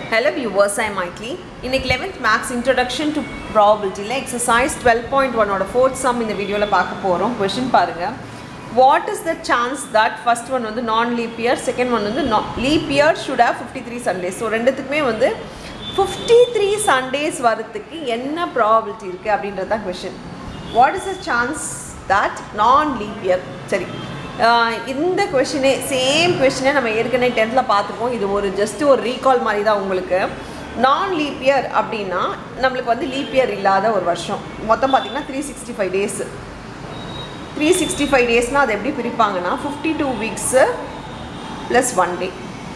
Hello viewers, I am Maitli. இன்னைக்கு 11th maths introduction to ப்ராபிலிட்டியில் exercise twelve point ஒன்னோட fourth sum இந்த வீடியோவில் பார்க்க போகிறோம் கொஷின் பாருங்கள் what is the chance that first one வந்து non leap year second one வந்து leap year should have fifty three Sundays so ரெண்டுத்துக்குமே வந்து ஃபிஃப்டி த்ரீ சண்டேஸ் வரத்துக்கு என்ன ப்ராபிலிட்டி இருக்குது அப்படின்றது தான் question what is the chance that non leap year சரி ஆஹ் இந்த கொஷினே சேம் கொஷினே நம்ம ஏற்கனவே டென்த்தில் பார்த்துருக்கோம் இது ஒரு ஜஸ்ட் ஒரு ரீகால் மாதிரி தான் உங்களுக்கு நான் லீப் இயர் அப்படின்னா நம்மளுக்கு வந்து லீப் இயர் இல்லாத ஒரு வருஷம் மொத்தம் பார்த்திங்கன்னா three sixty five days three sixty five டேஸ்னால் அது எப்படி பிரிப்பாங்கன்னா fifty two weeks plus one day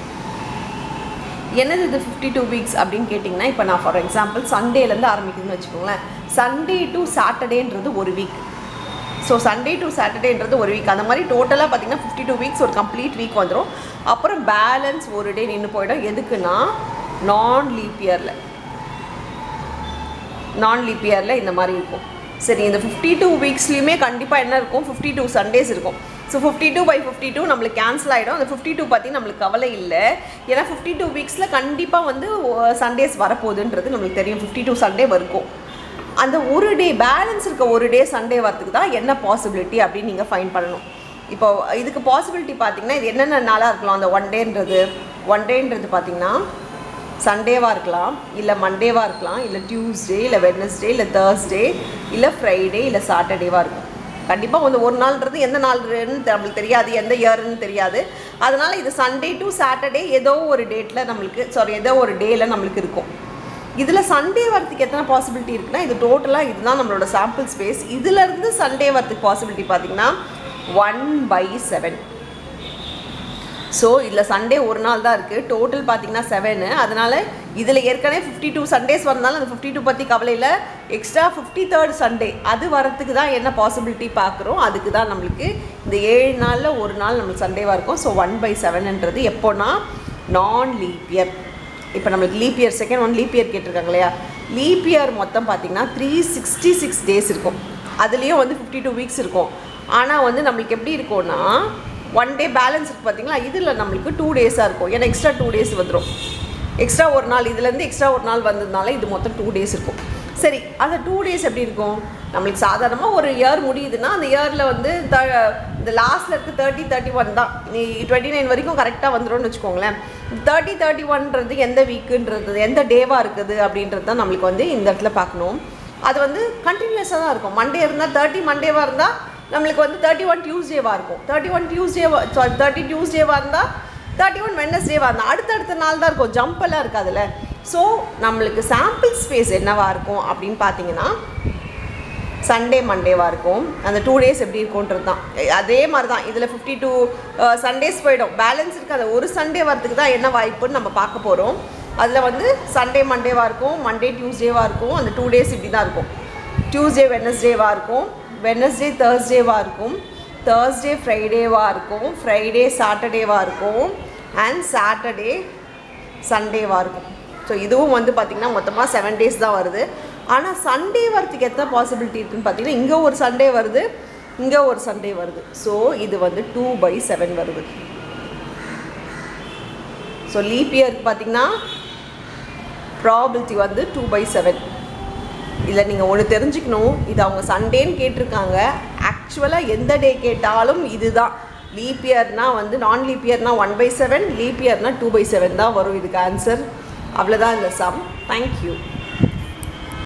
என்னது இது ஃபிஃப்டி டூ வீக்ஸ் அப்படின்னு கேட்டிங்கன்னா இப்போ நான் ஃபார் எக்ஸாம்பிள் சண்டேலேருந்து ஆரம்பிக்குதுன்னு வச்சுக்கோங்களேன் சண்டே டு சாட்டர்டேன்றது ஒரு வீக் ஸோ சண்டே டு சாட்டர்டேன்றது ஒரு வீக் அந்த மாதிரி டோட்டலாக பார்த்தீங்கன்னா ஃபிஃப்டி டூ வீக்ஸ் ஒரு கம்ப்ளீட் வீக் வந்துடும் அப்புறம் பேலன்ஸ் ஒரு டே நின்று போயிடும் எதுக்குன்னா நான் லீப் இயரில் நான் லீப் இயரில் இந்த மாதிரி இருக்கும் சரி இந்த ஃபிஃப்டி டூ வீக்ஸ்லேயுமே கண்டிப்பாக என்ன இருக்கும் ஃபிஃப்டி டூ சண்டேஸ் இருக்கும் so fifty two by fifty two நம்மளுக்கு கேன்சல் ஆகிடும் அந்த ஃபிஃப்டி டூ பற்றி நம்மளுக்கு கவலை இல்லை ஏன்னா ஃபிஃப்டி டூ வீக்ஸில் கண்டிப்பாக வந்து சண்டேஸ் வரப்போகுதுன்றது நம்மளுக்கு தெரியும் ஃபிஃப்டி டூ சண்டே இருக்கும் அந்த ஒரு டே பேலன்ஸ் இருக்க ஒரு டே சண்டே வரதுக்கு தான் என்ன பாசிபிலிட்டி அப்படின்னு நீங்கள் ஃபைன் பண்ணணும் இப்போ இதுக்கு பாசிபிலிட்டி பார்த்தீங்கன்னா இது என்னென்ன நாளாக இருக்கலாம் அந்த ஒன் டேன்றது ஒன் டேன்றது பார்த்தீங்கன்னா சண்டேவாக இருக்கலாம் இல்லை மண்டேவாக இருக்கலாம் இல்லை டியூஸ்டே இல்லை வெட்னஸ்டே இல்லை தேர்ஸ்டே இல்லை ஃப்ரைடே இல்லை சாட்டர்டேவாக இருக்கும் கண்டிப்பாக வந்து ஒரு நாள்ன்றது எந்த நாள்னு நம்மளுக்கு தெரியாது எந்த இயர்னு தெரியாது அதனால் இது சண்டே டு சாட்டர்டே ஏதோ ஒரு டேட்டில் நம்மளுக்கு சாரி ஏதோ ஒரு டேயில் நம்மளுக்கு இருக்கும் இதில் சண்டே வரத்துக்கு எத்தனை பாசிபிலிட்டி இருக்குன்னா இது டோட்டலாக இதுதான் நம்மளோட சாம்பிள் ஸ்பேஸ் இதிலேருந்து சண்டே வரத்துக்கு பாசிபிலிட்டி பார்த்தீங்கன்னா ஒன் பை செவன் ஸோ இதில் சண்டே ஒரு நாள் தான் இருக்குது டோட்டல் பார்த்தீங்கன்னா செவனு அதனால் இதில் ஏற்கனவே ஃபிஃப்டி டூ சண்டேஸ் வரனால அந்த ஃபிஃப்டி டூ பற்றி கவலையில் எக்ஸ்ட்ரா ஃபிஃப்டி தேர்ட் சண்டே அது வரத்துக்கு தான் என்ன பாசிபிலிட்டி பார்க்குறோம் அதுக்கு தான் நம்மளுக்கு இந்த ஏழு நாளில் ஒரு நாள் நம்மளுக்கு சண்டேவாக இருக்கும் ஸோ ஒன் பை செவன்ன்றது எப்போனா நான் லீப் இயர் இப்போ நம்மளுக்கு leap year second one leap year கேட்டிருக்காங்க இல்லையா லீப் இயர் மொத்தம் பார்த்தீங்கன்னா த்ரீ சிக்ஸ்டி சிக்ஸ் டேஸ் இருக்கும் அதுலேயும் வந்து ஃபிஃப்டி டூ வீக்ஸ் இருக்கும் ஆனால் வந்து நம்மளுக்கு எப்படி இருக்கும்னா ஒன் டே பேலன்ஸ் இருக்குது பார்த்தீங்களா இதில் நம்மளுக்கு டூ டேஸாக இருக்கும் ஏன்னா எக்ஸ்ட்ரா டூ டேஸ் வந்துடும் எக்ஸ்ட்ரா ஒரு நாள் இதுலேருந்து எக்ஸ்ட்ரா ஒரு நாள் வந்ததுனால இது மொத்தம் டூ டேஸ் இருக்கும் சரி அந்த டூ டேஸ் எப்படி இருக்கும் நம்மளுக்கு சாதாரணமாக ஒரு இயர் முடியுதுன்னா அந்த இயரில் வந்து த இந்த லாஸ்ட்டில் இருக்க தேர்ட்டி தேர்ட்டி ஒன் தான் நீ டுவெண்ட்டி நைன் வரைக்கும் கரெக்டாக வந்துடும்னு வச்சுக்கோங்களேன் தேர்ட்டி தேர்ட்டி ஒன்றது எந்த வீக்குன்றது எந்த டேவாக இருக்குது அப்படின்றது தான் நம்மளுக்கு வந்து இந்த இடத்துல பார்க்கணும் அது வந்து கண்டினியூஸாக தான் இருக்கும் மண்டே இருந்தால் தேர்ட்டி மண்டேவாக இருந்தால் நம்மளுக்கு வந்து தேர்ட்டி ஒன் டியூஸ்டேவாக இருக்கும் தேர்ட்டி ஒன் டியூஸ்டேவா சாரி தேர்ட்டி டியூஸ்டேவாக இருந்தால் தேர்ட்டி ஒன் வெட்னஸ்டேவாக இருந்தால் அடுத்தடுத்த நாள் தான் இருக்கும் ஜம்பெல்லாம் இருக்காதுல்ல ஸோ நம்மளுக்கு சாம்பிள் ஸ்பேஸ் என்னவாக இருக்கும் அப்படின்னு பார்த்தீங்கன்னா சண்டே மண்டேவாக இருக்கும் அந்த டூ டேஸ் எப்படி இருக்கும்ன்றது தான் அதே மாதிரி தான் இதில் ஃபிஃப்டி டூ சண்டேஸ் போயிடும் பேலன்ஸ் இருக்குது அந்த ஒரு சண்டே வரத்துக்கு தான் என்ன வாய்ப்புன்னு நம்ம பார்க்க போகிறோம் அதில் வந்து சண்டே மண்டேவாக இருக்கும் மண்டே டியூஸ்டேவாக இருக்கும் அந்த டூ டேஸ் இப்படி தான் இருக்கும் டியூஸ்டே வெட்னஸ்டேவாக இருக்கும் வெட்னஸ்டே தேர்ஸ்டேவாக இருக்கும் தேர்ஸ்டே ஃப்ரைடேவாக இருக்கும் ஃப்ரைடே சாட்டர்டேவாக இருக்கும் அண்ட் சாட்டர்டே சண்டேவாக இருக்கும் ஸோ இதுவும் வந்து பார்த்திங்கன்னா மொத்தமாக செவன் டேஸ் தான் வருது ஆனால் சண்டே வரத்துக்கு எத்தனை பாசிபிலிட்டி இருக்குன்னு பார்த்தீங்கன்னா இங்கே ஒரு சண்டே வருது இங்கே ஒரு சண்டே வருது ஸோ இது வந்து டூ பை செவன் வருது ஸோ லீப் இயருக்கு பார்த்தீங்கன்னா ப்ராபிலிட்டி வந்து டூ பை செவன் இதில் நீங்கள் ஒன்று தெரிஞ்சுக்கணும் இது அவங்க சண்டேன்னு கேட்டிருக்காங்க ஆக்சுவலாக எந்த டே கேட்டாலும் இதுதான் லீப் இயர்னால் வந்து நான் லீப் இயர்னால் ஒன் பை செவன் லீப் இயர்னால் டூ பை செவன் தான் வரும் இதுக்கு ஆன்சர் அவ்வளோதான் இந்த சம் தேங்க்யூ